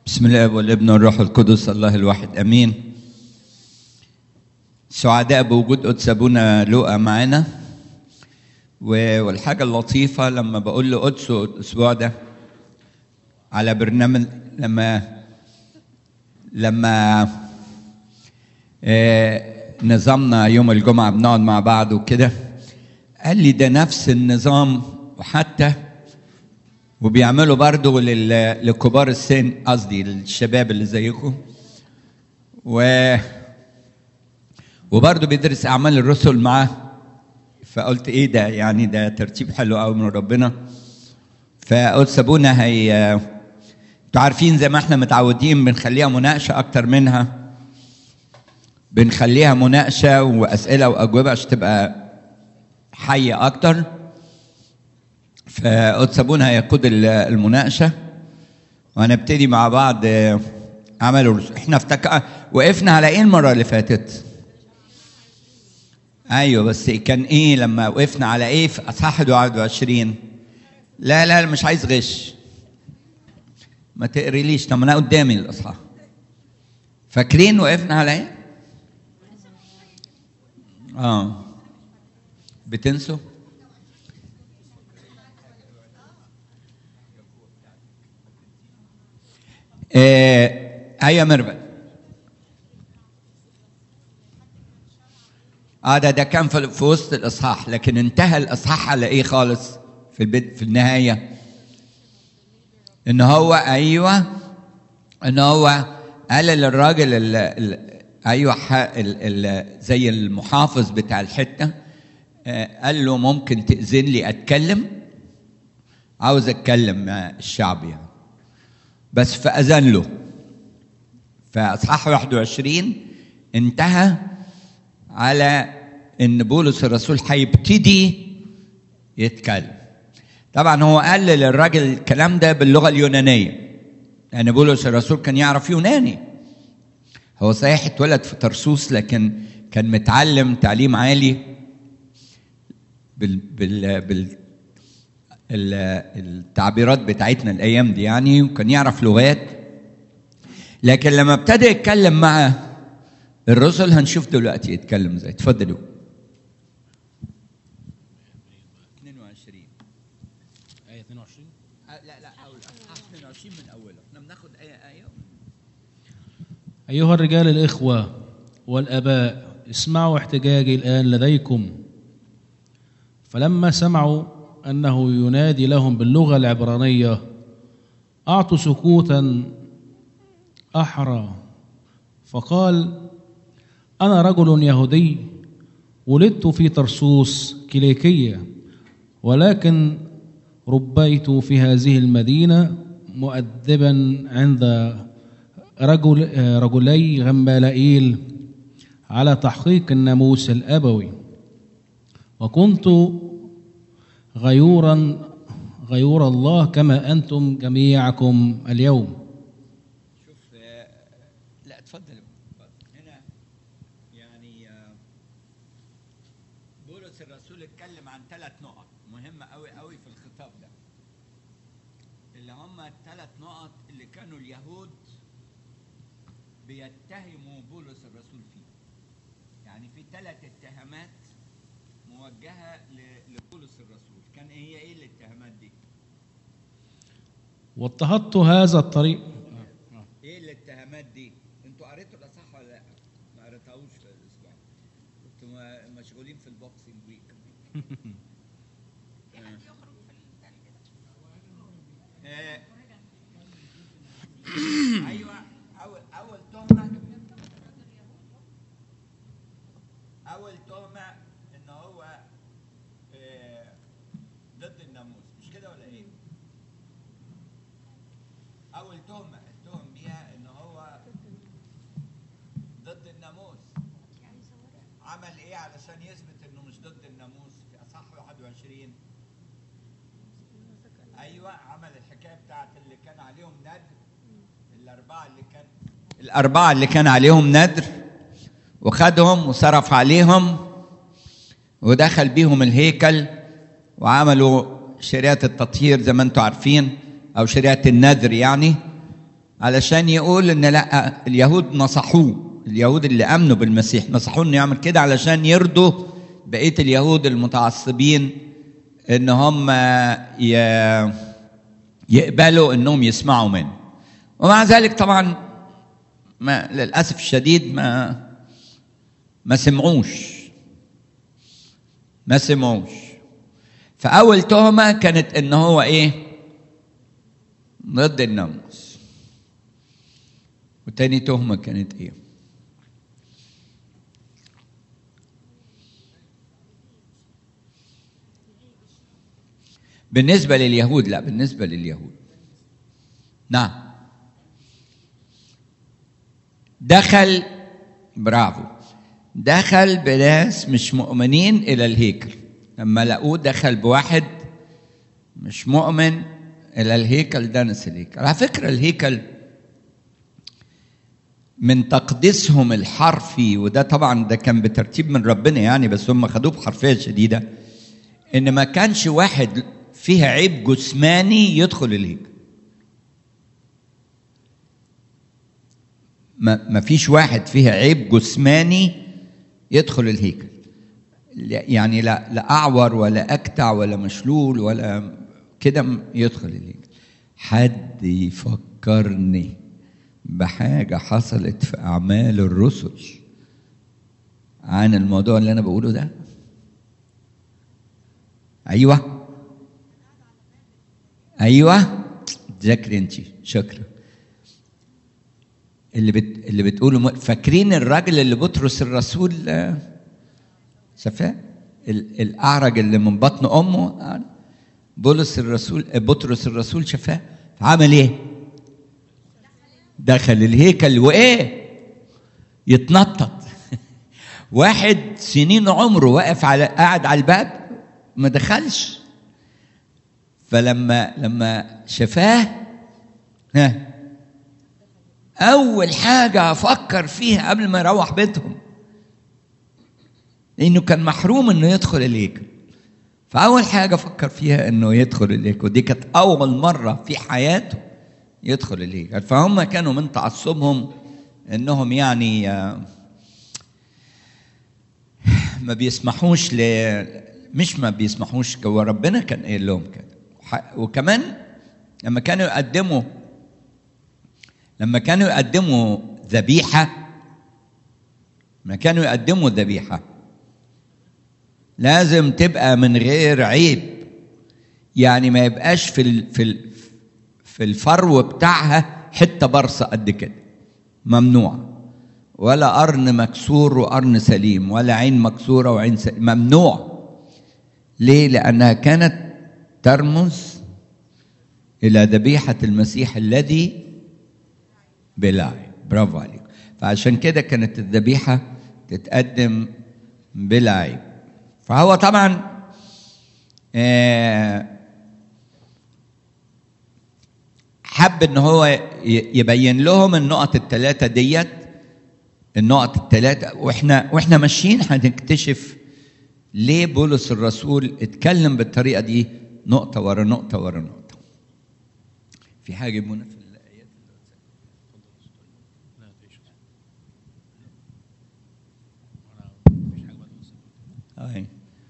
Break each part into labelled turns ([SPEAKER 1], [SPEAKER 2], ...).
[SPEAKER 1] بسم الله والابن والروح القدس الله الواحد امين سعداء بوجود قدس ابونا لؤى معانا و- والحاجه اللطيفه لما بقول له قدس الاسبوع ده على برنامج لما لما آه، نظامنا يوم الجمعه بنقعد مع بعض وكده قال لي ده نفس النظام وحتى وبيعملوا برضه لل- لكبار السن قصدي للشباب اللي زيكم و وبرضه بيدرس اعمال الرسل معاه فقلت ايه ده يعني ده ترتيب حلو قوي من ربنا فقلت سابونا هي انتوا عارفين زي ما احنا متعودين بنخليها مناقشه اكتر منها بنخليها مناقشه واسئله واجوبه عشان تبقى حيه اكتر فقلت سابونا هيقود ال- المناقشه وهنبتدي مع بعض آه، عمل الرسل احنا افتكر وقفنا على ايه المره اللي فاتت؟ ايوه بس كان ايه لما وقفنا على ايه في اصحاح 21 لا لا مش عايز غش ما تقريليش طب ما انا قدامي الاصحاح فاكرين وقفنا على ايه؟ اه بتنسوا؟ آه ايوه مربد اه ده ده كان في, في وسط الاصحاح لكن انتهى الاصحاح على ايه خالص في البد في النهايه ان هو ايوه ان هو قال للراجل ال ال ايوه ح- ال ال زي المحافظ بتاع الحته آه، قال له ممكن تاذن لي اتكلم عاوز اتكلم مع الشعب يعني بس فاذن له فاصحاح 21 انتهى على ان بولس الرسول هيبتدي يتكلم طبعا هو قال للراجل الكلام ده باللغه اليونانيه لان بولس الرسول كان يعرف يوناني هو صحيح اتولد في ترسوس لكن كان متعلم تعليم عالي بال بال بال ال- التعبيرات بتاعتنا الايام دي يعني وكان يعرف لغات لكن لما ابتدى يتكلم مع الرسل هنشوف دلوقتي يتكلم ازاي اتفضلوا 22
[SPEAKER 2] آية 22
[SPEAKER 1] لا لا اول اصحاح 22 من اوله احنا بناخد ايه ايه
[SPEAKER 2] أيها الرجال الإخوة والآباء اسمعوا احتجاجي الآن لديكم فلما سمعوا أنه ينادي لهم باللغة العبرانية أعطوا سكوتا أحرى فقال أنا رجل يهودي ولدت في ترسوس كليكية ولكن ربيت في هذه المدينة مؤدبا عند رجل رجلي غمالائيل على تحقيق الناموس الأبوي وكنت غيورا غيور الله كما أنتم جميعكم اليوم
[SPEAKER 1] شوف آه، لا اتفضل هنا يعني آه، بولس الرسول اتكلم عن ثلاث نقط مهمة قوي قوي في الخطاب ده اللي هم الثلاث نقط اللي كانوا اليهود بيتهموا بولس الرسول فيه يعني في ثلاث اتهامات موجهة ل- لبولس الرسول كان هي ايه الاتهامات دي
[SPEAKER 2] واضطهدت هذا الطريق
[SPEAKER 1] ايه الاتهامات دي؟ انتوا قريتوا الاصح ولا لا؟ ما قريتهوش في الاسبوع كنتوا م- مشغولين في البوكسنج ويك آه. ايوه اول اول تهمه اول تهمه ان هو آه، ضد الناموس مش كده ولا ايه؟ اول تهمه اتهم بيها ان هو ضد الناموس عمل ايه علشان يثبت انه مش ضد الناموس في اصحاح 21 ايوه عمل الحكايه بتاعت اللي كان عليهم ندر الاربعه اللي كان الاربعه اللي كان عليهم ندر وخدهم وصرف عليهم ودخل بيهم الهيكل وعملوا شريعه التطهير زي ما انتم عارفين او شريعه النذر يعني علشان يقول ان لا اليهود نصحوه اليهود اللي امنوا بالمسيح نصحوه انه يعمل كده علشان يرضوا بقيه اليهود المتعصبين ان هم ي- يقبلوا انهم يسمعوا منه ومع ذلك طبعا ما للاسف الشديد ما ما سمعوش ما سمعوش فاول تهمه كانت ان هو ايه ضد الناموس وتاني تهمه كانت ايه بالنسبه لليهود لا بالنسبه لليهود نعم دخل برافو دخل بناس مش مؤمنين الى الهيكل لما لقوه دخل بواحد مش مؤمن الى الهيكل دنس الهيكل على فكره الهيكل من تقديسهم الحرفي وده طبعا ده كان بترتيب من ربنا يعني بس هم خدوه بحرفيه شديده ان ما كانش واحد فيها عيب جسماني يدخل الهيكل ما ما فيش واحد فيها عيب جسماني يدخل الهيكل يعني لا لا اعور ولا اكتع ولا مشلول ولا كده يدخل الهيكل حد يفكرني بحاجه حصلت في اعمال الرسل عن الموضوع اللي انا بقوله ده ايوه ايوه ذاكري انت شكرا اللي بت... اللي بتقوله م... فاكرين الراجل اللي بطرس الرسول آه، شفاه ال... الاعرج اللي من بطن امه آه، بولس الرسول آه، بطرس الرسول شفاه عمل ايه دخل الهيكل وايه يتنطط واحد سنين عمره واقف على قاعد على الباب ما دخلش فلما لما شفاه ها أول حاجة أفكر فيها قبل ما يروح بيتهم لأنه كان محروم إنه يدخل الهيكل فأول حاجة فكر فيها إنه يدخل الهيكل ودي كانت أول مرة في حياته يدخل الهيكل فهم كانوا من تعصبهم إنهم يعني آه، ما بيسمحوش ل مش ما بيسمحوش هو ربنا كان قايل لهم كده وح- وكمان لما كانوا يقدموا لما كانوا يقدموا ذبيحة لما كانوا يقدموا ذبيحة لازم تبقى من غير عيب يعني ما يبقاش في ال في ال في الفرو بتاعها حتة برصة قد كده ممنوع ولا قرن مكسور وقرن سليم ولا عين مكسورة وعين سليم ممنوع ليه؟ لأنها كانت ترمز إلى ذبيحة المسيح الذي بلا عيب برافو عليك فعشان كده كانت الذبيحة تتقدم بلا عيب فهو طبعا آه، حب ان هو ي- يبين لهم النقط الثلاثة ديت النقط الثلاثة واحنا واحنا ماشيين هنكتشف ليه بولس الرسول اتكلم بالطريقة دي نقطة ورا نقطة ورا نقطة في حاجة منى في الآيات أي.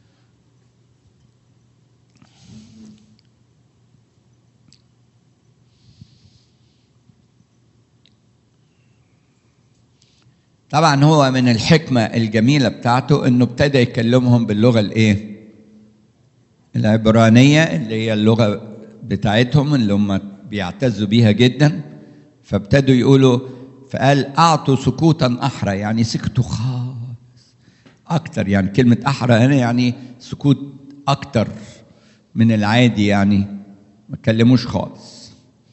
[SPEAKER 1] طبعا هو من الحكمة الجميلة بتاعته انه ابتدى يكلمهم باللغة الايه؟ العبرانية اللي هي اللغة بتاعتهم اللي هم بيعتزوا بيها جدا فابتدوا يقولوا فقال اعطوا سكوتا احرى يعني سكتوا خالص اكتر يعني كلمة احرى هنا يعني سكوت اكتر من العادي يعني ما اتكلموش خالص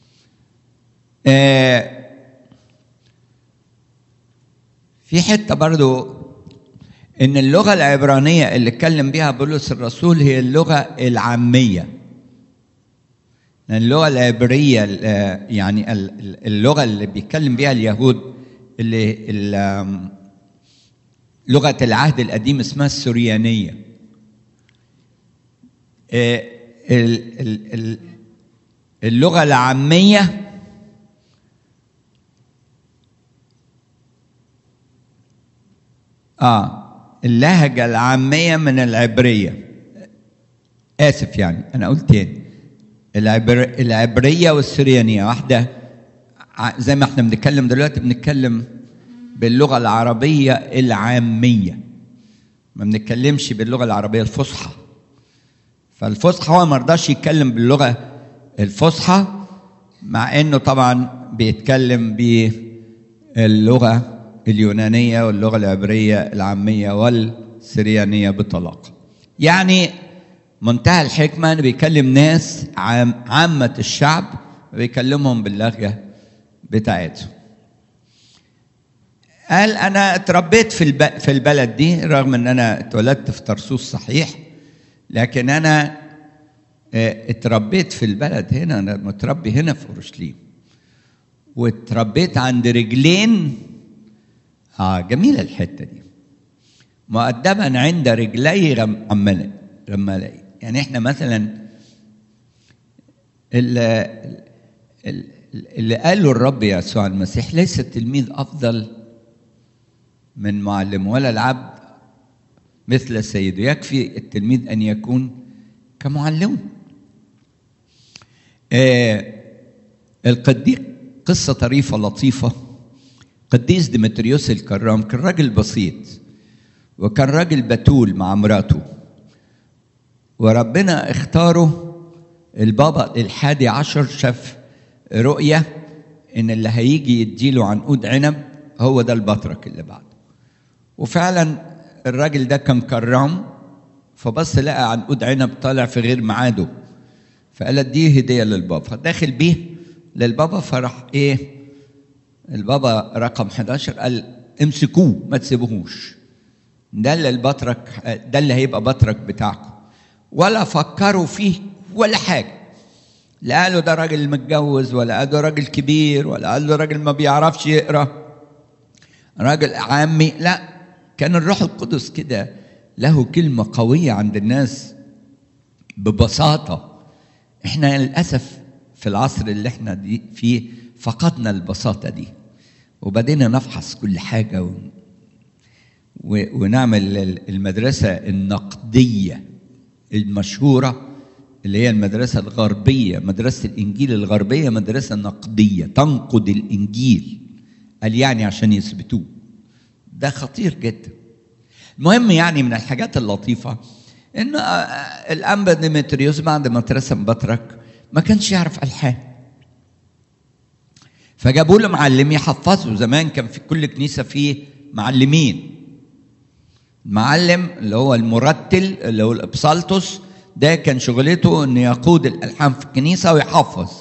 [SPEAKER 1] آه في حته برضو ان اللغه العبرانيه اللي اتكلم بها بولس الرسول هي اللغه العاميه لأن اللغه العبريه ال- يعني ال- ال- اللغه اللي بيتكلم بها اليهود اللي ال- لغه العهد القديم اسمها السريانيه آه، ال- ال- ال- اللغه العاميه اه اللهجة العامية من العبرية آسف يعني أنا قلت تاني العبر... العبرية والسريانية واحدة ع- زي ما احنا بنتكلم دلوقتي بنتكلم باللغة العربية العامية ما بنتكلمش باللغة العربية الفصحى فالفصحى هو ما رضاش يتكلم باللغة الفصحى مع انه طبعا بيتكلم باللغة اليونانية واللغة العبرية العامية والسريانية بطلاقة يعني منتهى الحكمة انه بيكلم ناس عام عامة الشعب بيكلمهم باللهجة بتاعتهم قال انا اتربيت في الب... في البلد دي رغم ان انا اتولدت في طرسوس صحيح لكن انا اه، اتربيت في البلد هنا انا متربي هنا في اورشليم واتربيت عند رجلين اه جميله الحته دي مؤدبا عند رجلي غم- عمال رمالي يعني احنا مثلا ال- ال- ال- اللي قاله الرب يسوع المسيح ليس التلميذ افضل من معلم ولا العبد مثل سيده يكفي التلميذ ان يكون كمعلمه آه القديس قصة طريفة لطيفة قديس ديمتريوس الكرام كان راجل بسيط وكان راجل بتول مع مراته وربنا اختاره البابا الحادي عشر شاف رؤية ان اللي هيجي يديله عنقود عنب هو ده البطرك اللي بعده وفعلا الراجل ده كان كرام فبص لقى عنقود عنب طالع في غير ميعاده فقال دي هديه للبابا فداخل بيه للبابا فراح ايه البابا رقم 11 قال امسكوه ما تسيبوهوش ده اللي البطرك ده اللي هيبقى بطرك بتاعكم ولا فكروا فيه ولا حاجه لا قالوا ده راجل متجوز ولا قالوا ده راجل كبير ولا قالوا ده راجل ما بيعرفش يقرا راجل عامي لا كان الروح القدس كده له كلمة قوية عند الناس ببساطة احنا للأسف في العصر اللي احنا دي فيه فقدنا البساطة دي وبدينا نفحص كل حاجة و... و... ونعمل المدرسة النقدية المشهورة اللي هي المدرسة الغربية مدرسة الإنجيل الغربية مدرسة نقدية تنقد الإنجيل قال يعني عشان يثبتوه ده خطير جدا المهم يعني من الحاجات اللطيفة ان الانبا ديمتريوس بعد ما اترسم بطرك ما كانش يعرف الحان فجابوا له معلم يحفظه زمان كان في كل كنيسة فيه معلمين المعلم اللي هو المرتل اللي هو الابسالتوس ده كان شغلته انه يقود الالحان في الكنيسه ويحفظ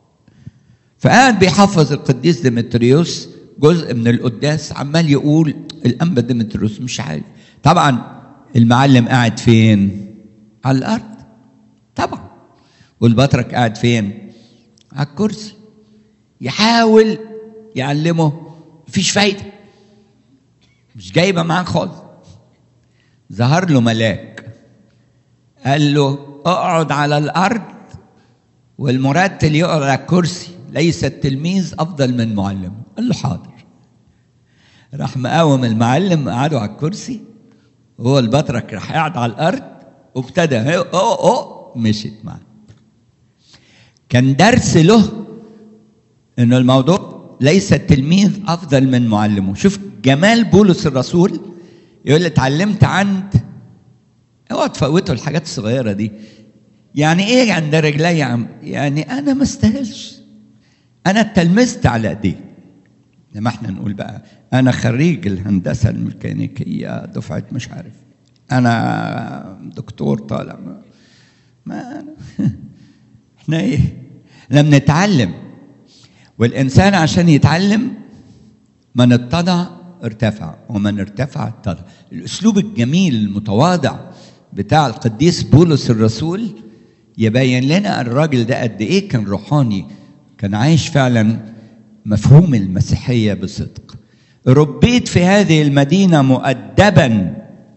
[SPEAKER 1] فقعد بيحفظ القديس ديمتريوس جزء من القداس عمال يقول الانبا ديمتريوس مش عارف طبعا المعلم قاعد فين على الارض طبعا والبطرك قاعد فين على الكرسي يحاول يعلمه مفيش فايده مش جايبه معاه خالص ظهر له ملاك قال له اقعد على الارض والمرتل يقعد على الكرسي ليس التلميذ افضل من معلم قال له حاضر راح مقاوم المعلم قعدوا على الكرسي وهو البطرك راح قاعد على الارض وابتدى او او مشيت معاه كان درس له انه الموضوع ليس التلميذ افضل من معلمه شوف جمال بولس الرسول يقول لي اتعلمت عند اوعى تفوتوا الحاجات الصغيره دي يعني ايه عند رجلي يا عم يعني انا ما استاهلش انا اتلمست على ايديه لما احنا نقول بقى انا خريج الهندسه الميكانيكيه دفعه مش عارف انا دكتور طالع ما, ما أنا احنا ايه لم نتعلم والانسان عشان يتعلم من اتضع ارتفع ومن ارتفع اتضع الاسلوب الجميل المتواضع بتاع القديس بولس الرسول يبين لنا الراجل ده قد ايه كان روحاني كان عايش فعلا مفهوم المسيحيه بصدق ربيت في هذه المدينه مؤدبا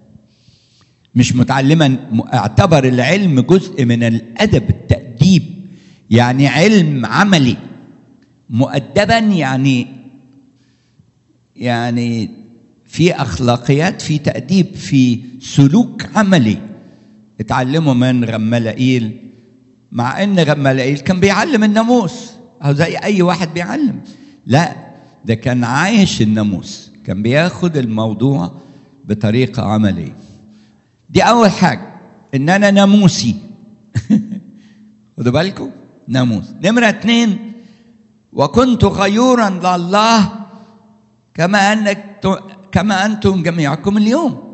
[SPEAKER 1] مش متعلما اعتبر العلم جزء من الادب التاديب يعني علم عملي مؤدبا يعني يعني في اخلاقيات في تاديب في سلوك عملي اتعلموا من غمالائيل مع ان غمالائيل كان بيعلم الناموس او زي اي واحد بيعلم لا ده كان عايش الناموس كان بياخد الموضوع بطريقه عمليه دي اول حاجه ان انا ناموسي خدوا بالكم ناموس نمره اتنين وكنت غيورا لله كما انك كما انتم جميعكم اليوم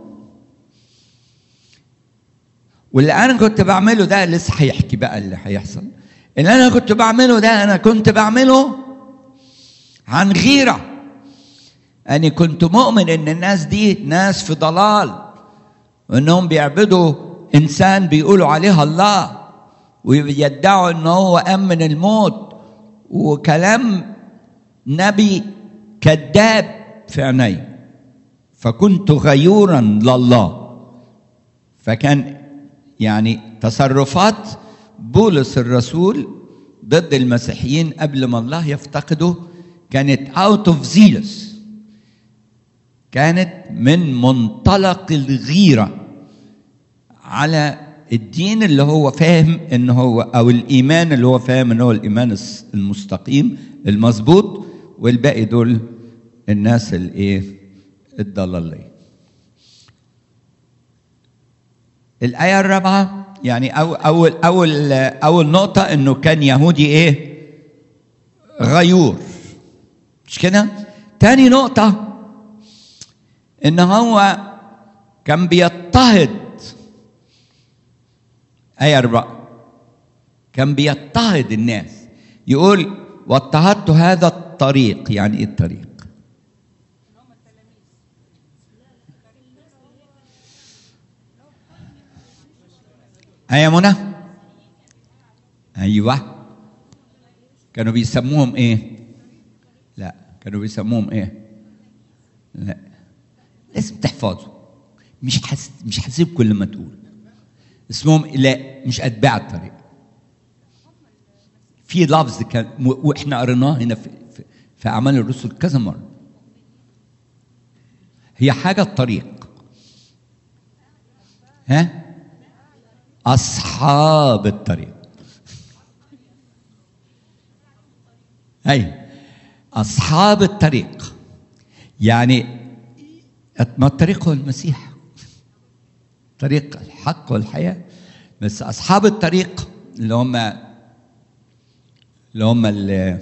[SPEAKER 1] واللي انا كنت بعمله ده لسه هيحكي بقى اللي هيحصل اللي انا كنت بعمله ده انا كنت بعمله عن غيره اني كنت مؤمن ان الناس دي ناس في ضلال وانهم بيعبدوا انسان بيقولوا عليه الله ويدعوا ان هو امن الموت وكلام نبي كذاب في عيني فكنت غيورا لله فكان يعني تصرفات بولس الرسول ضد المسيحيين قبل ما الله يفتقده كانت اوت اوف زيلس كانت من منطلق الغيره على الدين اللي هو فاهم ان هو او الايمان اللي هو فاهم ان هو الايمان المستقيم المظبوط والباقي دول الناس الايه الضلاليه الايه الرابعه يعني أو اول اول اول نقطه انه كان يهودي ايه غيور مش كده تاني نقطه ان هو كان بيضطهد آية أربعة كان بيضطهد الناس يقول واضطهدت هذا الطريق يعني إيه الطريق؟ أيوة منى أيوة كانوا بيسموهم إيه؟ لا كانوا بيسموهم إيه؟ لا لازم تحفظوا مش حس... مش حسيب كل ما تقول اسمهم لا مش اتباع الطريق في لفظ كان واحنا قريناه هنا في, في, في اعمال الرسل كذا مره هي حاجه الطريق ها اصحاب الطريق اي اصحاب الطريق يعني ما الطريق هو المسيح طريق الحق والحياة بس أصحاب الطريق اللي هم اللي هم اللي,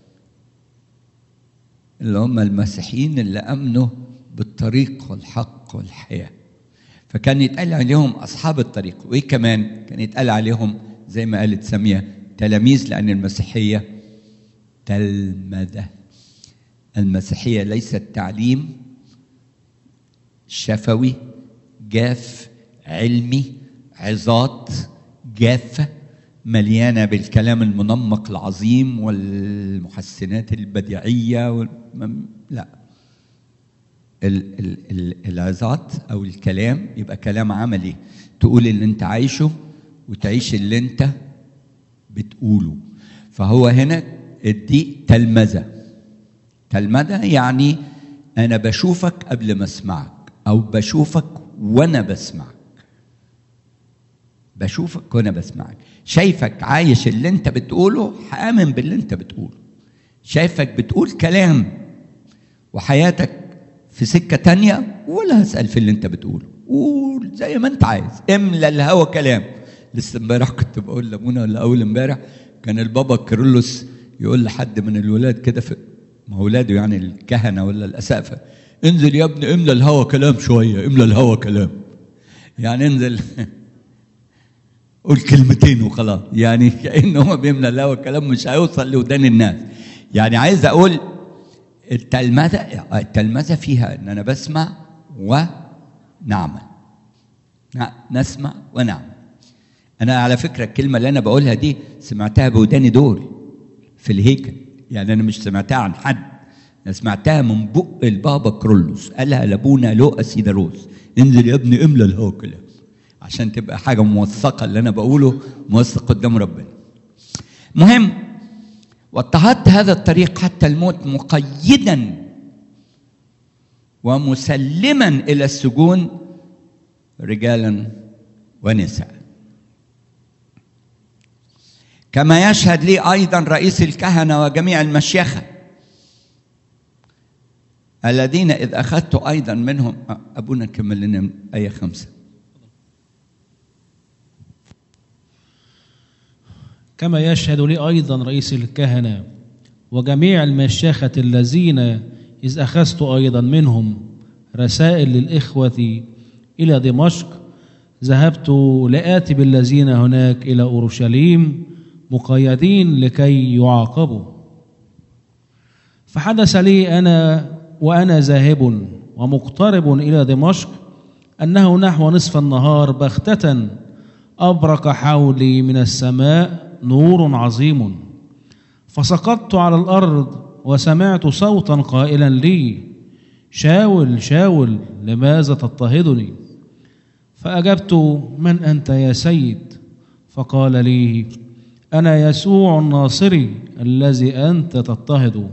[SPEAKER 1] اللي هم المسيحيين اللي أمنوا بالطريق والحق والحياة فكان يتقال عليهم أصحاب الطريق وإيه كمان كان يتقال عليهم زي ما قالت سامية تلاميذ لأن المسيحية تلمذة المسيحية ليست تعليم شفوي جاف علمي عظات جافة مليانة بالكلام المنمق العظيم والمحسنات البديعية وال... لا ال ال ال العظات أو الكلام يبقى كلام عملي تقول اللي أنت عايشه وتعيش اللي أنت بتقوله فهو هنا دي تلمذة تلمذة يعني أنا بشوفك قبل ما أسمعك أو بشوفك وأنا بسمعك بشوفك وانا بسمعك شايفك عايش اللي انت بتقوله هامن باللي انت بتقوله شايفك بتقول كلام وحياتك في سكة تانية ولا هسأل في اللي انت بتقوله قول زي ما انت عايز املى الهوا كلام لسه امبارح كنت بقول لابونا ولا اول امبارح كان البابا كيرلس يقول لحد من الولاد كده في ما اولاده يعني الكهنه ولا الاسقفه انزل يا ابني املى الهوا كلام شويه املى الهوا كلام يعني انزل قول كلمتين وخلاص يعني كأنه هو بيملى الهوا كلام مش هيوصل لودان الناس يعني عايز اقول التلمذة التلمذة فيها ان انا بسمع ونعمل نسمع ونعمل انا على فكرة الكلمة اللي انا بقولها دي سمعتها بوداني دول في الهيكل يعني انا مش سمعتها عن حد انا سمعتها من بق البابا كرولوس قالها لابونا لوقا سيداروس انزل يا ابني املى الهوا كلام عشان تبقى حاجة موثقة اللي أنا بقوله موثق قدام ربنا مهم واضطهدت هذا الطريق حتى الموت مقيدا ومسلما الى السجون رجالا ونساء كما يشهد لي ايضا رئيس الكهنه وجميع المشيخه الذين اذ اخذت ايضا منهم ابونا كمل لنا ايه خمسه
[SPEAKER 2] كما يشهد لي أيضا رئيس الكهنة وجميع المشاخة الذين إذ أخذت أيضا منهم رسائل للإخوة إلى دمشق ذهبت لآتي بالذين هناك إلى أورشليم مقيدين لكي يعاقبوا فحدث لي أنا وأنا ذاهب ومقترب إلى دمشق أنه نحو نصف النهار بغتة أبرق حولي من السماء نور عظيم فسقطت على الأرض وسمعت صوتا قائلا لي شاول شاول لماذا تضطهدني فأجبت من أنت يا سيد فقال لي أنا يسوع الناصري الذي أنت تضطهد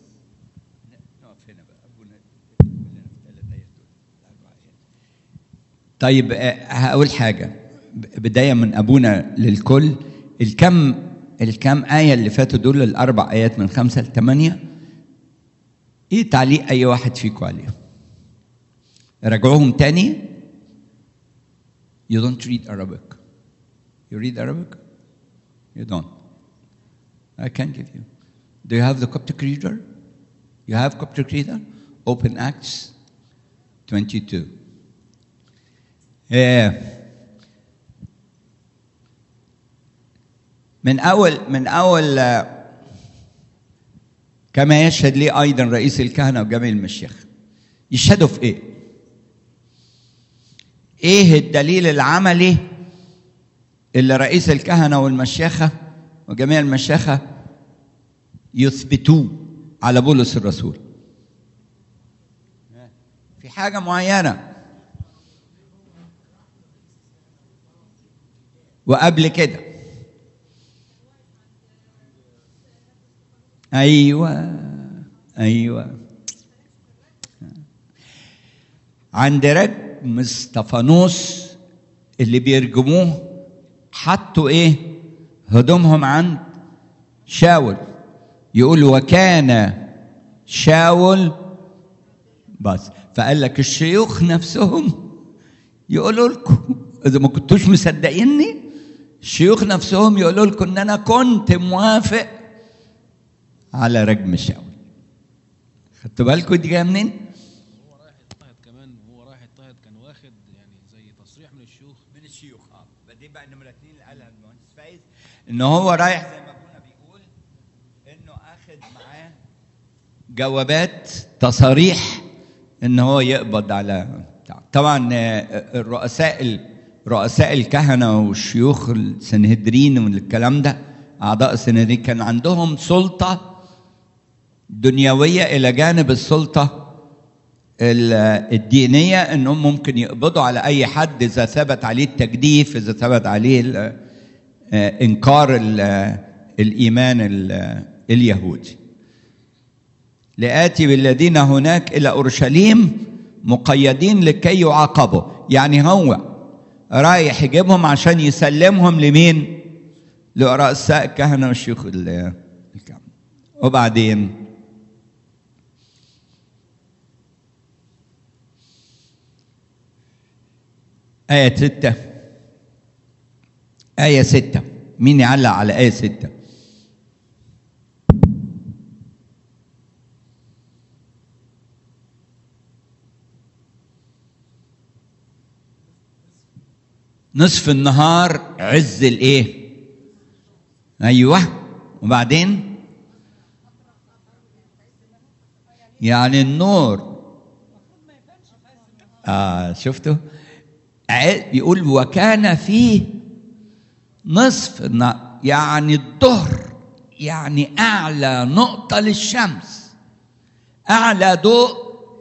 [SPEAKER 1] طيب آه، هقول حاجة ب- بداية من أبونا للكل الكم الكم آية اللي فاتوا دول الأربع آيات من خمسة لثمانية إيه تعليق أي واحد فيكم عليهم؟ راجعوهم تاني You don't read Arabic. You read Arabic? You don't. I can give you. Do you have the Coptic reader? You have Coptic reader? Open Acts 22. آه، من اول من اول آه، كما يشهد لي ايضا رئيس الكهنه وجميع المشيخ يشهدوا في ايه؟ ايه الدليل العملي اللي رئيس الكهنه والمشيخه وجميع المشيخه يثبتوه على بولس الرسول؟ في حاجه معينه وقبل كده ايوه ايوه عند رجم استفانوس اللي بيرجموه حطوا ايه هدومهم عند شاول يقول وكان شاول بس فقال لك الشيوخ نفسهم يقولوا لكم اذا ما كنتوش مصدقيني الشيوخ نفسهم يقولوا لكم ان انا كنت موافق على رجم شاول خدتوا بالكم دي جايه منين؟
[SPEAKER 2] هو رايح يضطهد كمان وهو رايح يضطهد كان واخد يعني زي تصريح من الشيوخ
[SPEAKER 1] من الشيوخ اه دي بقى نمره اثنين اللي قالها المهندس فايز ان هو رايح زي ما ابونا بيقول انه اخذ معاه جوابات تصاريح ان هو يقبض على بتاع. طبعا آه، الرؤساء ال- رؤساء الكهنه والشيوخ السنهدرين والكلام ده اعضاء السنهدرين كان عندهم سلطه دنيويه الى جانب السلطه ال- الدينيه انهم ممكن يقبضوا على اي حد اذا ثبت عليه التجديف اذا ثبت عليه ال- آه، انكار ال- الايمان ال- اليهودي لآتي بالذين هناك إلى أورشليم مقيدين لكي يعاقبوا يعني هو رايح يجيبهم عشان يسلمهم لمين لرؤساء الكهنة والشيوخ ال- الكهنة وبعدين آية ستة آية ستة مين يعلق على آية ستة نصف النهار عز الايه ايوه وبعدين يعني النور اه شفتوا ع- بيقول وكان فيه نصف النهار يعني الظهر يعني اعلى نقطه للشمس اعلى ضوء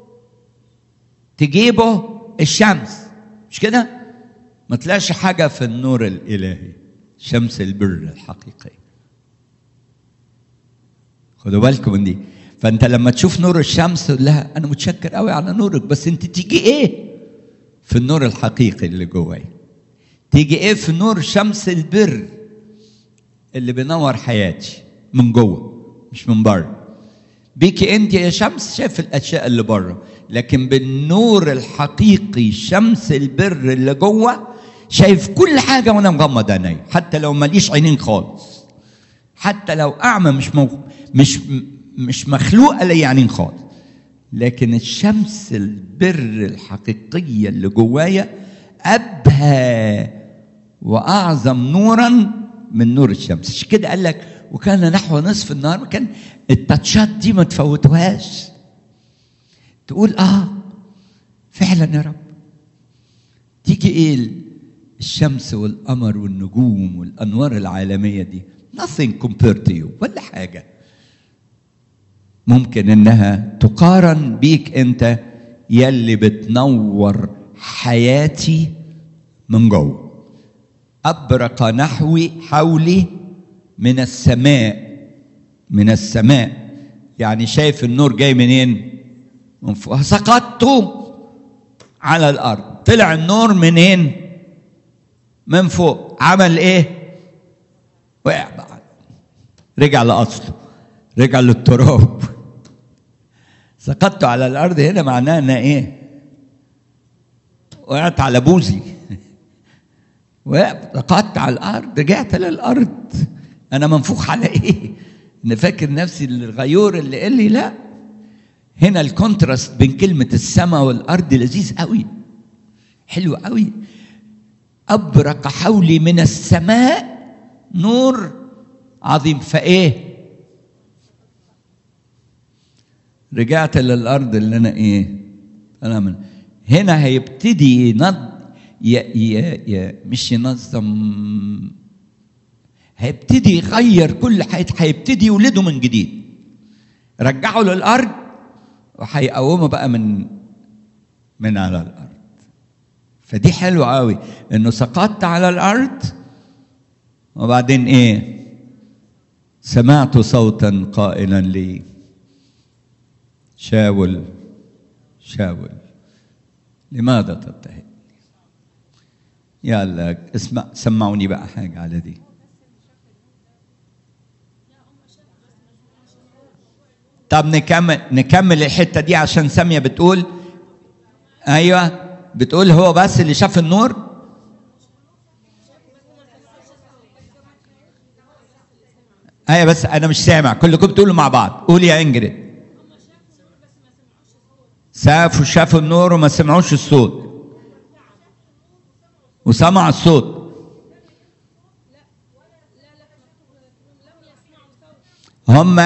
[SPEAKER 1] تجيبه الشمس مش كده ما تلاقيش حاجه في النور الالهي شمس البر الحقيقي خدوا بالكم من دي فانت لما تشوف نور الشمس تقول لها انا متشكر قوي على نورك بس انت تيجي ايه في النور الحقيقي اللي جوايا تيجي ايه في نور شمس البر اللي بينور حياتي من جوه مش من بره بيكي انت يا شمس شايف الاشياء اللي بره لكن بالنور الحقيقي شمس البر اللي جوه شايف كل حاجه وانا مغمض عيني حتى لو ماليش عينين خالص حتى لو اعمى مش مو... مش مش مخلوقه لي عينين خالص لكن الشمس البر الحقيقيه اللي جوايا ابهى واعظم نورا من نور الشمس عشان كده قال لك وكان نحو نصف النهار كان التاتشات دي ما تفوتوهاش تقول اه فعلا يا رب تيجي ايه الشمس والقمر والنجوم والانوار العالميه دي nothing compared to you ولا حاجه ممكن انها تقارن بيك انت يلي بتنور حياتي من جوه ابرق نحوي حولي من السماء من السماء يعني شايف النور جاي منين من فوق سقطت على الارض طلع النور منين من فوق عمل ايه وقع بقى رجع لاصله رجع للتراب سقطت على الارض هنا معناه ان ايه وقعت على بوزي وقعدت على الارض رجعت للارض انا منفوخ على ايه انا فاكر نفسي الغيور اللي قال لي لا هنا الكونتراست بين كلمة السماء والأرض لذيذ قوي حلو قوي أبرق حولي من السماء نور عظيم فإيه رجعت للأرض اللي أنا إيه أنا من هنا هيبتدي ينض ي... ي... ي... مش ينظم هيبتدي يغير كل حياته هيبتدي يولده من جديد رجعه للارض وهيقومه بقى من من على الارض فدي حلوه قوي انه سقطت على الارض وبعدين ايه سمعت صوتا قائلا لي شاول شاول لماذا تضطهدني يلا اسمع سمعوني بقى حاجه على دي طب نكمل نكمل الحته دي عشان ساميه بتقول ايوه بتقول هو بس اللي شاف النور ايوه بس انا مش سامع كلكم بتقولوا مع بعض قول يا انجريد شافوا شافوا النور وما سمعوش الصوت وسمع الصوت هم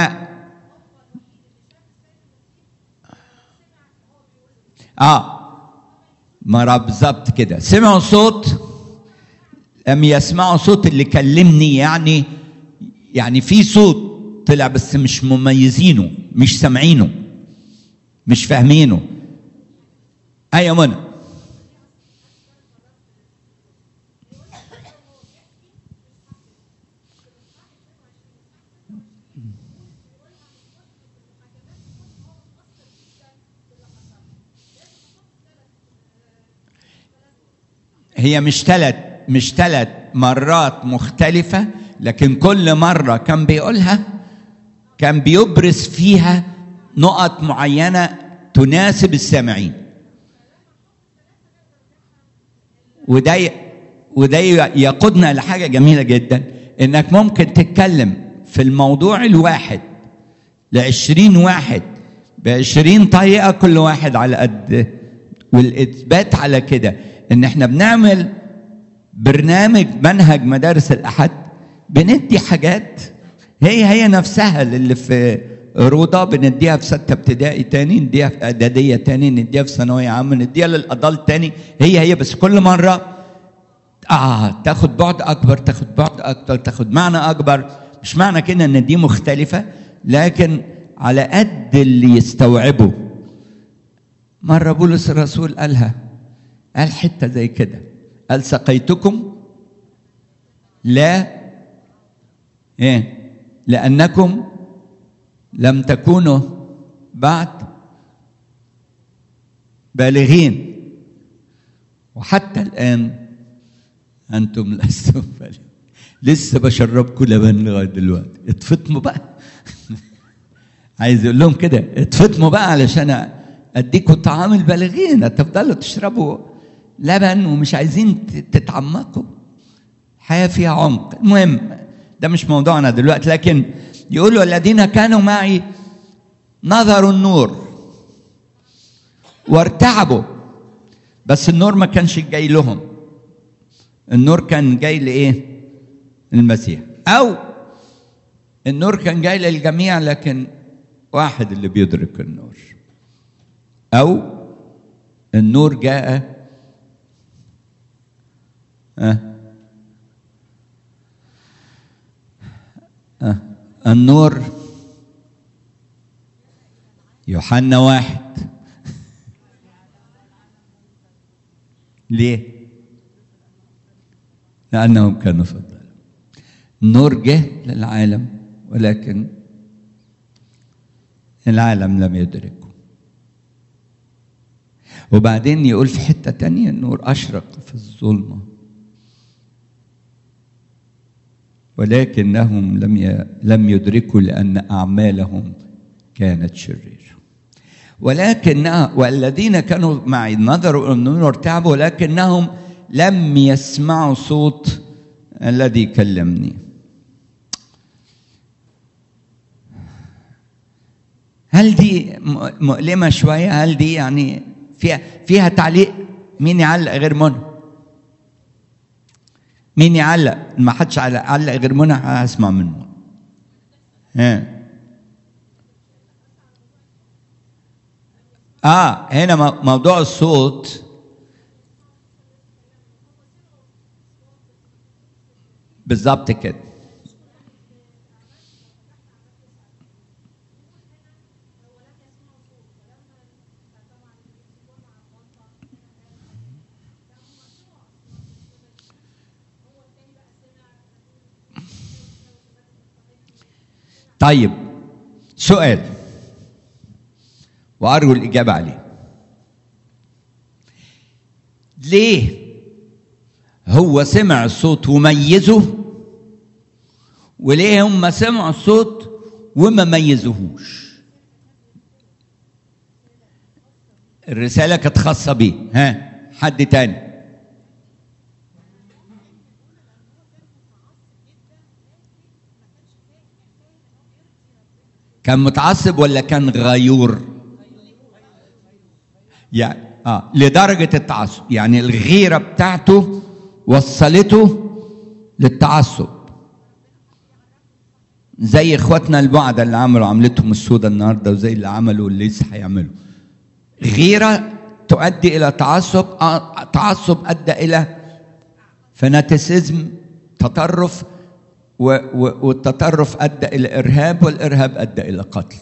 [SPEAKER 1] اه ما بالظبط كده سمعوا صوت لم يسمعوا صوت اللي كلمني يعني يعني في صوت طلع بس مش مميزينه مش سامعينه مش فاهمينه ايوه منى هي مش ثلاث مش ثلاث مرات مختلفة لكن كل مرة كان بيقولها كان بيبرز فيها نقط معينة تناسب السامعين وده وده يقودنا لحاجة جميلة جدا انك ممكن تتكلم في الموضوع الواحد لعشرين واحد بعشرين طريقة كل واحد على قد والإثبات على كده ان احنا بنعمل برنامج منهج مدارس الاحد بندي حاجات هي هي نفسها اللي في روضه بنديها في سته ابتدائي تاني نديها في اعداديه تاني نديها في ثانويه عامه نديها للاضل تاني هي هي بس كل مره اه تاخد بعد اكبر تاخد بعد اكبر تاخد معنى اكبر مش معنى كده ان دي مختلفه لكن على قد اللي يستوعبه مره بولس الرسول قالها قال حته زي كده قال سقيتكم لا ايه لانكم لم تكونوا بعد بالغين وحتى الآن أنتم لستم بالغين لسه بشربكم لبن لغاية دلوقتي اتفطموا بقى عايز يقول لهم كده اتفطموا بقى علشان اديكم طعام البالغين هتفضلوا تشربوا لبن ومش عايزين تتعمقوا الحياه فيها عمق المهم ده مش موضوعنا دلوقتي لكن يقولوا الذين كانوا معي نظروا النور وارتعبوا بس النور ما كانش جاي لهم النور كان جاي لايه المسيح او النور كان جاي للجميع لكن واحد اللي بيدرك النور او النور جاء أه أه النور يوحنا واحد ليه لأنهم كانوا في الظلام النور جه للعالم ولكن العالم لم يدركه وبعدين يقول في حتة تانية النور أشرق في الظلمة ولكنهم لم ي... لم يدركوا لأن أعمالهم كانت شريرة ولكن والذين كانوا معي نظروا إلى النور وارتعبوا ولكنهم لم يسمعوا صوت الذي كلمني هل دي مؤلمة شوية هل دي يعني فيها فيها تعليق مين يعلق غير منى مين يعلق ما حدش علق غير منى هسمع منه ها اه هنا موضوع الصوت بالظبط كده طيب سؤال وارجو الاجابه عليه ليه هو سمع الصوت وميزه وليه هم سمعوا الصوت وما ميزوهوش الرساله كانت خاصه بيه ها حد تاني كان متعصب ولا كان غيور يعني اه لدرجه التعصب يعني الغيره بتاعته وصلته للتعصب زي اخواتنا البعدة اللي عملوا عملتهم السودة النهارده وزي اللي عملوا اللي لسه هيعملوا غيره تؤدي الى تعصب آه تعصب ادى الى فناتيسيزم تطرف و و والتطرف ادى الى ارهاب والارهاب ادى الى قتل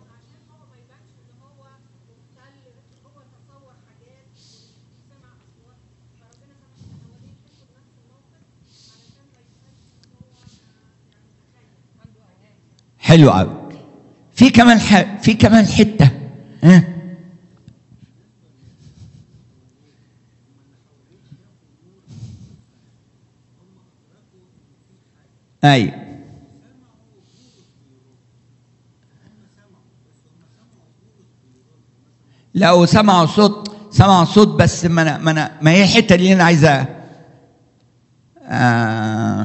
[SPEAKER 1] حلو قوي في كمان ح... في كمان حته ها اي لو سمعوا صوت سمعوا صوت بس ما أنا ما أنا ما هي الحته اللي انا عايزها آه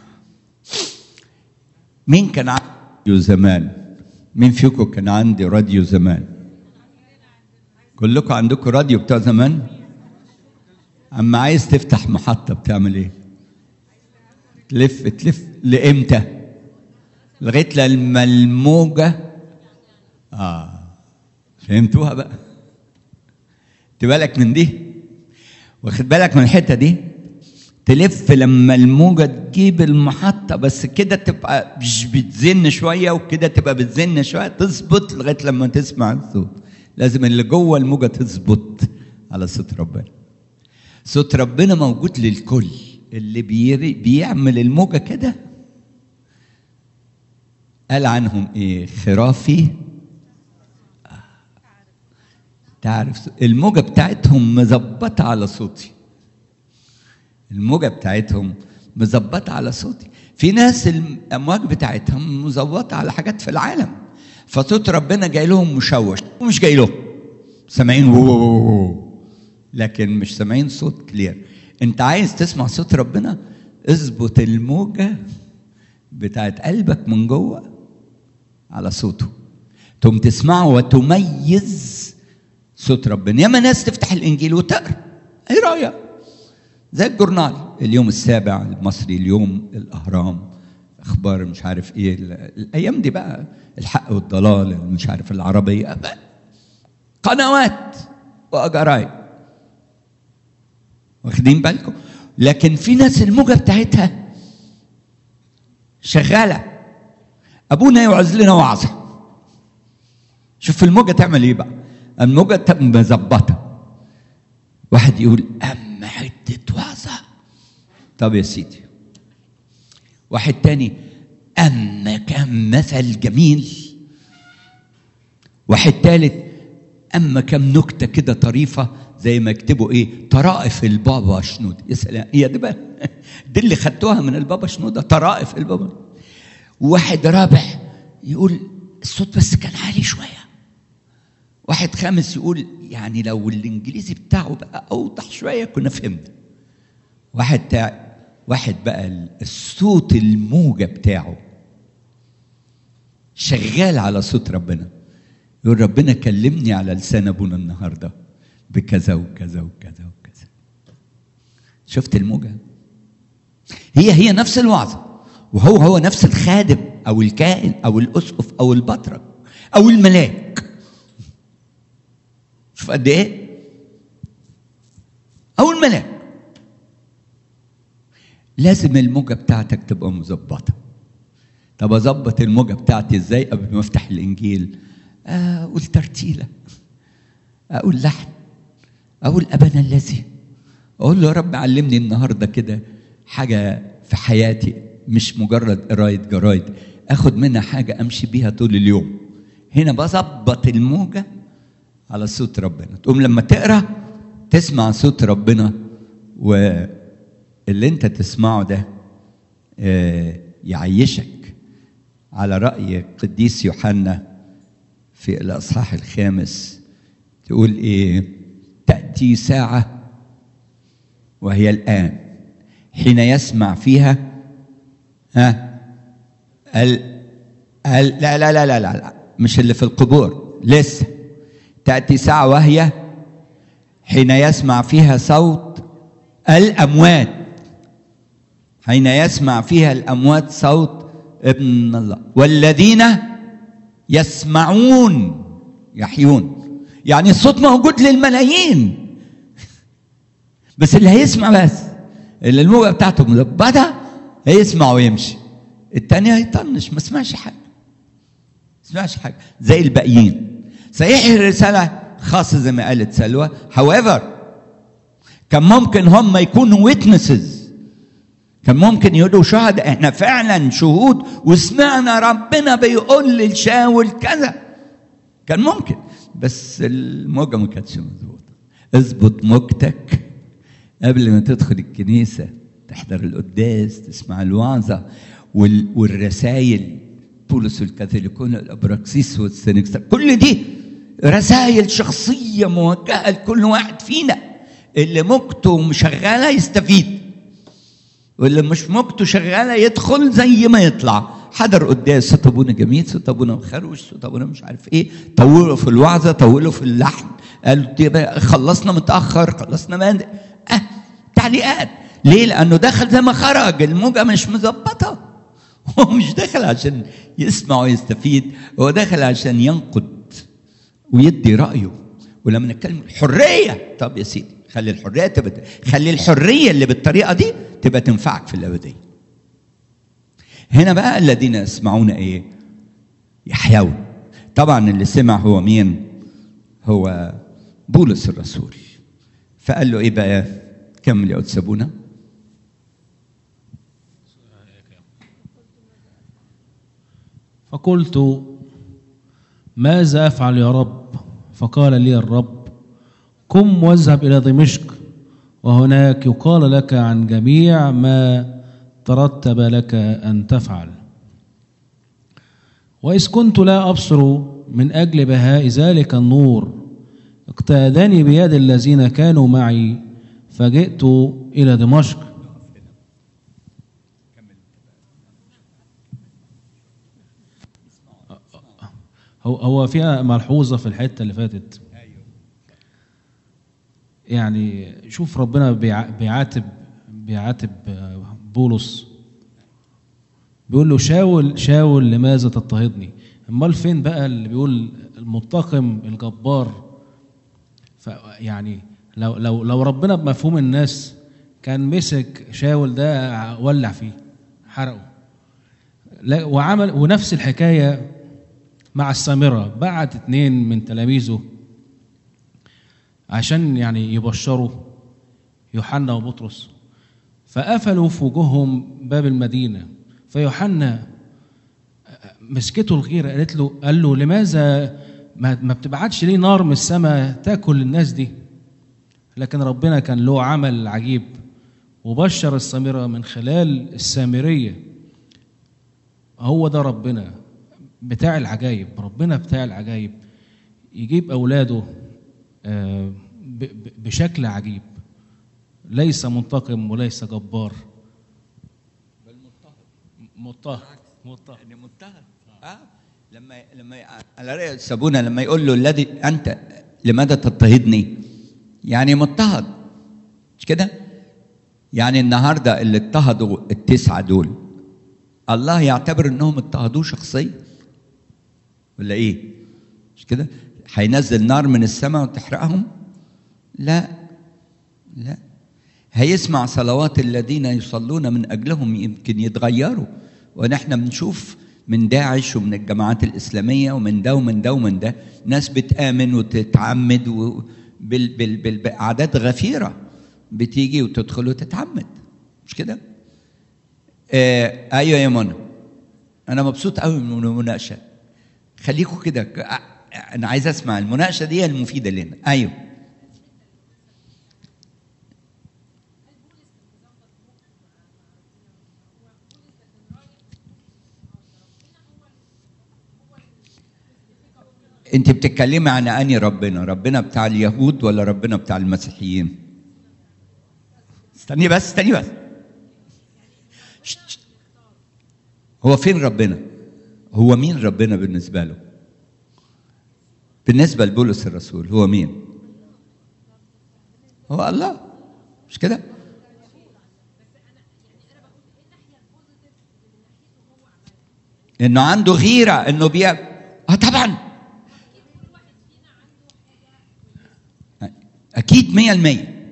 [SPEAKER 1] مين كان عنده راديو زمان مين فيكم كان عندي راديو زمان كلكم عندكم راديو بتاع زمان اما عايز تفتح محطه بتعمل ايه تلف تلف لامتى لغايه لما الموجه اه فهمتوها بقى بالك من دي واخد بالك من الحته دي تلف لما الموجة تجيب المحطة بس كده تبقى مش بتزن شوية وكده تبقى بتزن شوية تظبط لغاية لما تسمع الصوت لازم اللي جوه الموجة تظبط على صوت ربنا صوت ربنا موجود للكل اللي بيري بيعمل الموجة كده قال عنهم ايه خرافي تعرف الموجة بتاعتهم مظبطة على صوتي الموجة بتاعتهم مظبطة على صوتي في ناس الأمواج بتاعتهم مظبطة على حاجات في العالم فصوت ربنا جاي لهم مشوش ومش جاي لهم سامعين وو لكن مش سامعين صوت كلير انت عايز تسمع صوت ربنا اظبط الموجة بتاعت قلبك من جوه على صوته تقوم تسمعه وتميز صوت ربنا ياما ناس تفتح الانجيل وتقرا ايه رايك زي الجورنال اليوم السابع المصري اليوم الاهرام اخبار مش عارف ايه الايام دي بقى الحق والضلال مش عارف العربيه بقى قنوات وجرايد واخدين بالكم لكن في ناس الموجه بتاعتها شغاله ابونا يوعظ لنا وعظه شوف الموجه تعمل ايه بقى الموجه مظبطه واحد يقول اما حته وعظه طب يا سيدي واحد تاني اما كم مثل جميل واحد تالت اما كم نكته كده طريفه زي ما يكتبوا ايه طرائف البابا شنود يا سلام هي دي بقى دي اللي خدتوها من البابا شنودة طرائف البابا واحد رابع يقول الصوت بس كان عالي شويه واحد خامس يقول يعني لو الانجليزي بتاعه بقى اوضح شويه كنا فهمنا واحد تاع واحد بقى الصوت الموجة بتاعه شغال على صوت ربنا يقول ربنا كلمني على لسان ابونا النهارده بكذا وكذا وكذا وكذا شفت الموجة هي هي نفس الوعظة وهو هو نفس الخادم او الكائن او الاسقف او البطرك او الملاك شوف قد ايه او الملاك لازم الموجة بتاعتك تبقى مظبطة طب اظبط الموجة بتاعتي ازاي قبل ما افتح الانجيل اقول ترتيلة اقول لحن اقول ابنا الذي اقول له يا رب علمني النهارده كده حاجة في حياتي مش مجرد قراية جرايد اخد منها حاجة امشي بيها طول اليوم هنا بظبط الموجة على صوت ربنا تقوم لما تقرا تسمع صوت ربنا واللي انت تسمعه ده يعيشك على رأي قديس يوحنا في الأصحاح الخامس تقول إيه تأتي ساعة وهي الآن حين يسمع فيها ها ال ال لا لا لا لا لا مش اللي في القبور لسه تأتي ساعة وهي حين يسمع فيها صوت الأموات حين يسمع فيها الأموات صوت ابن الله والذين يسمعون يحيون يعني الصوت موجود للملايين بس اللي هيسمع بس اللي الموجة بتاعته مظبطة هيسمع ويمشي التاني هيطنش ما سمعش حاجة ما سمعش حاجة زي الباقيين صحيح الرسالة خاصة زي ما قالت سلوى however كان ممكن هم يكونوا witnesses كان ممكن يقولوا شهداء احنا فعلا شهود وسمعنا ربنا بيقول للشاول كذا كان ممكن بس الموجة ما كانتش مظبوطة اظبط موجتك قبل ما تدخل الكنيسة تحضر القداس تسمع الوعظة وال... والرسائل بولس الكاثوليكون الابراكسيس والسنكسار كل دي رسائل شخصية موجهة لكل واحد فينا اللي موجته مشغلة يستفيد واللي مش موجته شغالة يدخل زي ما يطلع حضر قداس صوت ابونا جميل صوت ابونا مخروش صوت ابونا مش عارف ايه طولوا في الوعظة طولوا في اللحن قالوا خلصنا متأخر خلصنا ما اه تعليقات ليه؟ لأنه دخل زي ما خرج الموجة مش مظبطة هو مش داخل عشان يسمع ويستفيد هو داخل عشان ينقد ويدي رأيه ولما نتكلم الحرية طب يا سيدي خلي الحرية تبقى خلي الحرية اللي بالطريقة دي تبقى تنفعك في الأبدية هنا بقى الذين يسمعون ايه يحيون طبعا اللي سمع هو مين هو بولس الرسول فقال له ايه بقى كمل يا قدس ابونا
[SPEAKER 2] فقلت ماذا افعل يا رب فقال لي الرب قم واذهب إلى دمشق وهناك يقال لك عن جميع ما ترتب لك أن تفعل وإذ كنت لا أبصر من أجل بهاء ذلك النور اقتادني بيد الذين كانوا معي فجئت إلى دمشق هو هو فيها ملحوظة في الحتة اللي فاتت يعني شوف ربنا بيع- بيعاتب بيعاتب بولس بيقول له شاول شاول لماذا تضطهدني امال فين بقى اللي بيقول المنتقم الجبار فيعني لو لو لو ربنا بمفهوم الناس كان مسك شاول ده ولع فيه حرقه لا وعمل ونفس الحكايه مع السامره بعت اتنين من تلاميذه عشان يعني يبشروا يوحنا وبطرس فقفلوا في وجوههم باب المدينه فيوحنا مسكته الغيره قالت له قال له لماذا ما, ما بتبعتش ليه نار من السماء تاكل الناس دي لكن ربنا كان له عمل عجيب وبشر السامره من خلال السامريه هو ده ربنا بتاع العجايب ربنا بتاع العجايب يجيب اولاده آه، ب- ب- بشكل عجيب ليس منتقم وليس جبار مضطهد مضطهد
[SPEAKER 1] يعني مضطهد اه لما لما على رأي سابونا لما يقول له الذي انت لماذا تضطهدني؟ يعني مضطهد مش كده؟ يعني النهارده اللي اضطهدوا التسعه دول الله يعتبر انهم اضطهدوه شخصيا ولا ايه؟ مش كده؟ هينزل نار من السماء وتحرقهم؟ لا لا هيسمع صلوات الذين يصلون من اجلهم يمكن يتغيروا ونحن بنشوف من داعش ومن الجماعات الاسلاميه ومن ده ومن ده ومن ده ناس بتامن وتتعمد و- بال بال بال باعداد غفيره بتيجي وتدخل وتتعمد مش كده؟ آه ايوه يا منى انا مبسوط قوي من المناقشه خليكم كده ك- انا عايز اسمع المناقشه دي المفيده لنا ايوه انت بتتكلمي عن اني ربنا ربنا بتاع اليهود ولا ربنا بتاع المسيحيين استني بس استني بس شت، شت. هو فين ربنا هو مين ربنا بالنسبه له بالنسبه لبولس الرسول هو مين هو الله مش كده انه عنده غيره انه بي اه طبعا اكيد مية المية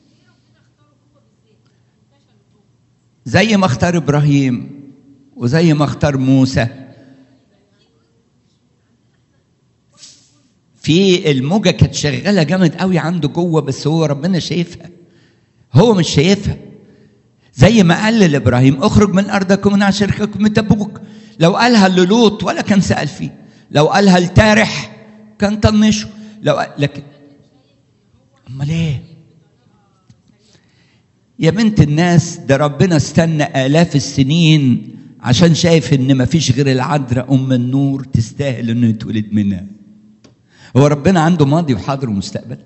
[SPEAKER 1] زي ما اختار ابراهيم وزي ما اختار موسى في الموجه كانت شغاله جامد قوي عنده جوه بس هو ربنا شايفها هو مش شايفها زي ما قال لابراهيم اخرج من ارضك ومن عشيرتك من ابوك لو قالها للوط ولا كان سال فيه لو قالها لتارح كان طنشه لو قال- لكن امال ايه يا بنت الناس ده ربنا استنى آلاف السنين عشان شايف ان ما فيش غير العذراء ام النور تستاهل انه يتولد منها هو ربنا عنده ماضي وحاضر ومستقبل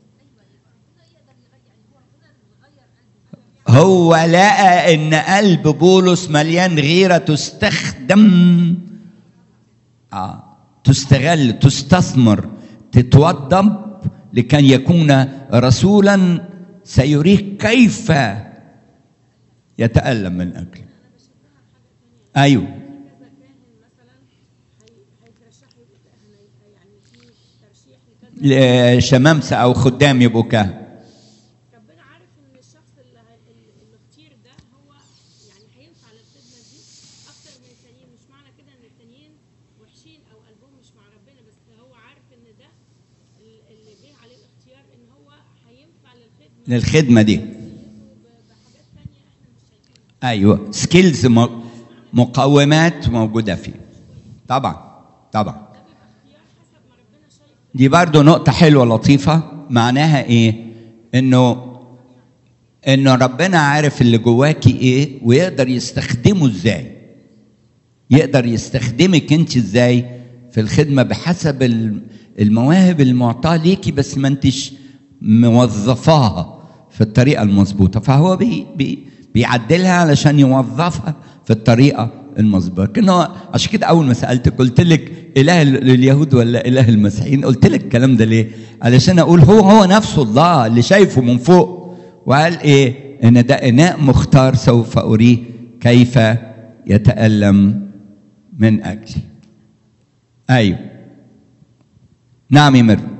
[SPEAKER 1] هو لقى ان قلب بولس مليان غيره تستخدم آه. تستغل تستثمر تتوضب لكي يكون رسولا سيريك كيف يتألم من أجله أيوه
[SPEAKER 3] كذا كاهن مثلا هي- هيترشحوا هي- يعني في ترشيح لكذا
[SPEAKER 1] شمامسة أو خدام يبقوا كهنة
[SPEAKER 3] ربنا عارف ان الشخص اللي هي- اللي اللي اختير ده هو يعني هينفع للخدمه دي اكتر من التانيين مش معنى كده ان التانيين وحشين او قلبهم مش مع ربنا بس هو عارف ان ده ال- اللي جه عليه الاختيار ان هو هينفع للخدمه
[SPEAKER 1] للخدمة دي
[SPEAKER 3] بحاجات تانية احنا مش شايفينها
[SPEAKER 1] أيوه سكيلز مقومات موجودة فيه طبعا طبعا
[SPEAKER 3] اختيار حسب ما ربنا شايف
[SPEAKER 1] دي برضو نقطة حلوة لطيفة معناها ايه انه انه ربنا عارف اللي جواكي ايه ويقدر يستخدمه ازاي يقدر يستخدمك انت ازاي في الخدمه بحسب ال- المواهب المعطاه ليكي بس ما انتش موظفاها في الطريقه المظبوطه فهو بي بي بيعدلها علشان يوظفها في الطريقه المظبوطه لكنه عشان كده اول ما سالتك قلت لك اله ال- اليهود ولا اله المسيحيين قلت لك الكلام ده ليه علشان اقول هو هو نفسه الله اللي شايفه من فوق وقال ايه ان ده اناء مختار سوف اريه كيف يتالم من اجلي ايوه نعم يا مرو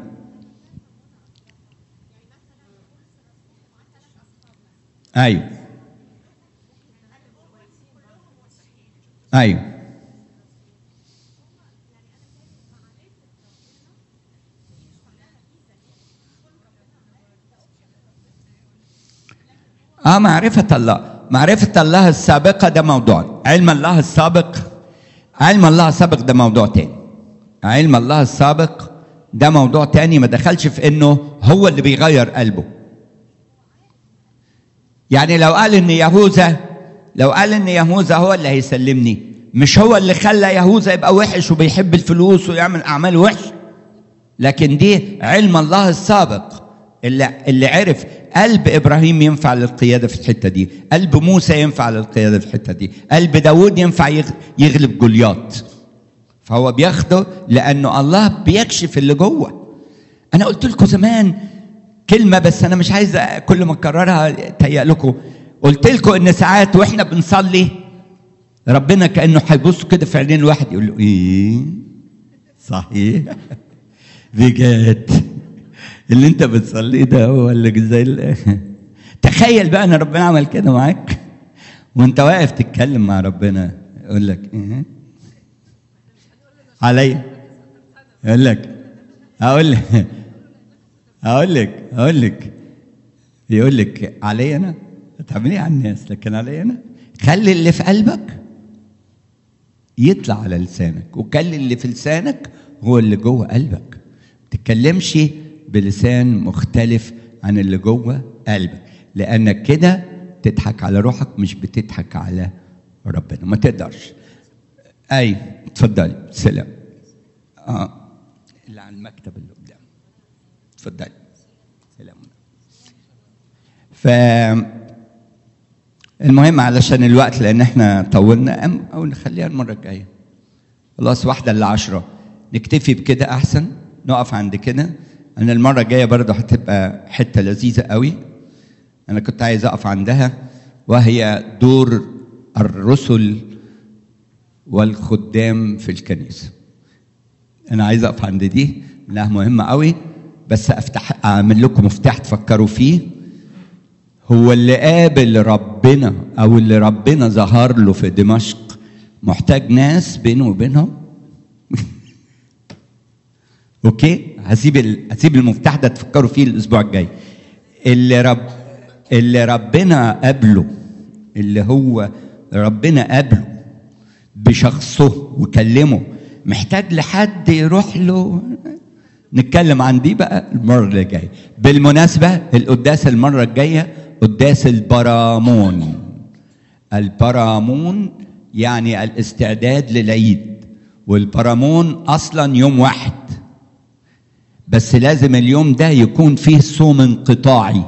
[SPEAKER 1] ايوه ايوه اه معرفة الله معرفة الله السابقة ده موضوع علم الله السابق علم الله السابق ده موضوع تاني علم الله السابق ده موضوع تاني ما دخلش في انه هو اللي بيغير قلبه يعني لو قال ان يهوذا لو قال ان يهوذا هو اللي هيسلمني مش هو اللي خلى يهوذا يبقى وحش وبيحب الفلوس ويعمل اعمال وحش لكن دي علم الله السابق اللي اللي عرف قلب ابراهيم ينفع للقياده في الحته دي قلب موسى ينفع للقياده في الحته دي قلب داود ينفع يغ- يغلب جولياط فهو بياخده لانه الله بيكشف اللي جوه انا قلت لكم زمان كلمه بس انا مش عايز كل ما اكررها تهيأ لكم قلت لكم ان ساعات واحنا بنصلي ربنا كانه هيبص كده في عينين الواحد يقول له ايه صحيح بجد اللي انت بتصليه ده هو اللي زي ال- تخيل بقى ان ربنا عمل كده معاك وانت واقف تتكلم مع ربنا يقول لك ايه عليا يقول لك هقول لك هقول لك هقول لك يقول لك علي انا تعملي على الناس لكن علي انا خلي اللي في قلبك يطلع على لسانك وخلي اللي في لسانك هو اللي جوه قلبك ما تتكلمش بلسان مختلف عن اللي جوه قلبك لانك كده تضحك على روحك مش بتضحك على ربنا ما تقدرش اي اتفضلي سلام اه اللي على المكتب اللي قدام اتفضلي سلام ف المهم علشان الوقت لان احنا طولنا أم- او نخليها المره الجايه خلاص واحده الا عشرة نكتفي بكده احسن نقف عند كده انا المره الجايه برضه هتبقى حته لذيذه قوي انا كنت عايز اقف عندها وهي دور الرسل والخدام في الكنيسه انا عايز اقف عند دي انها مهمه قوي بس افتح اعمل لكم مفتاح تفكروا فيه هو اللي قابل ربنا او اللي ربنا ظهر له في دمشق محتاج ناس بينه وبينهم اوكي هسيب ال... هسيب المفتاح ده تفكروا فيه الاسبوع الجاي اللي رب اللي ربنا قابله اللي هو ربنا قابله بشخصه وكلمه محتاج لحد يروح له نتكلم عن دي بقى المرة اللي جاية بالمناسبة القداس المرة الجاية قداس البرامون البرامون يعني الاستعداد للعيد والبرامون أصلا يوم واحد بس لازم اليوم ده يكون فيه صوم انقطاعي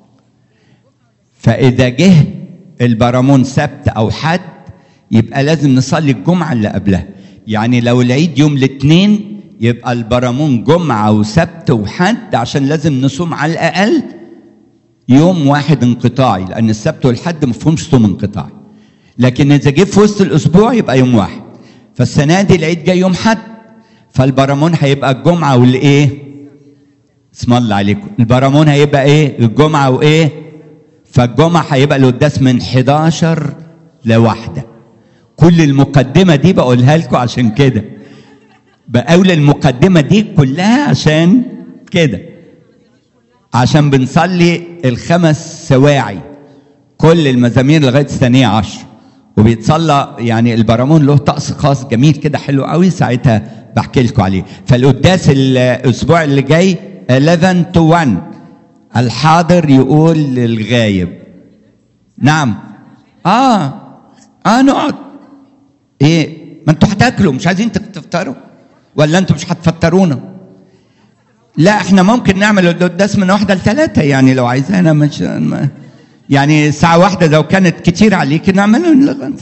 [SPEAKER 1] فإذا جه البرامون سبت أو حد يبقى لازم نصلي الجمعة اللي قبلها يعني لو العيد يوم الاثنين يبقى البرامون جمعة وسبت وحد عشان لازم نصوم على الأقل يوم واحد انقطاعي لأن السبت والحد مفهومش صوم انقطاعي لكن إذا جه في وسط الأسبوع يبقى يوم واحد فالسنة دي العيد جاي يوم حد فالبرامون هيبقى الجمعة والإيه؟ اسم الله عليكم البرامون هيبقى إيه؟ الجمعة وإيه؟ فالجمعة هيبقى القداس من 11 لواحدة كل المقدمة دي بقولها لكم عشان كده بقول المقدمة دي كلها عشان كده عشان بنصلي الخمس سواعي كل المزامير لغاية الثانية عشر وبيتصلى يعني البرامون له طقس خاص جميل كده حلو قوي ساعتها بحكي لكم عليه فالقداس الاسبوع اللي جاي 11 to 1 الحاضر يقول للغايب نعم اه اه نقعد ايه ما انتوا هتاكلوا مش عايزين تف- تفطروا ولا انتوا مش هتفطرونا لا احنا ممكن نعمل القداس من واحده لثلاثه يعني لو عايزانا مش ما- يعني ساعه واحده لو كانت كتير عليك نعملها لغاية-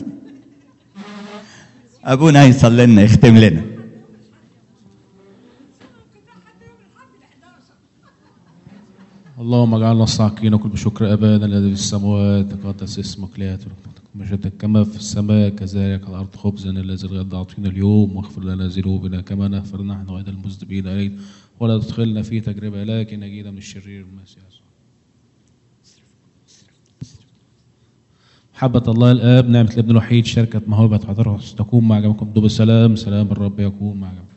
[SPEAKER 1] ابونا يصلي لنا يختم لنا
[SPEAKER 2] اللهم اجعلنا الصاعقين وكل بشكر ابانا الذي في السماوات تقدس اسمك ليأتي ملكوتك مشيئتك كما في السماء كذلك على الارض خبزنا الذي الغد اعطينا اليوم واغفر لنا ذنوبنا كما نغفر نحن غير المذنبين الينا ولا تدخلنا في تجربه لكن نجينا من الشرير المسيح يسوع محبة الله الآب نعمة الابن الوحيد شركة موهبة حضره تكون مع جميعكم دوب السلام سلام الرب يكون مع جميعكم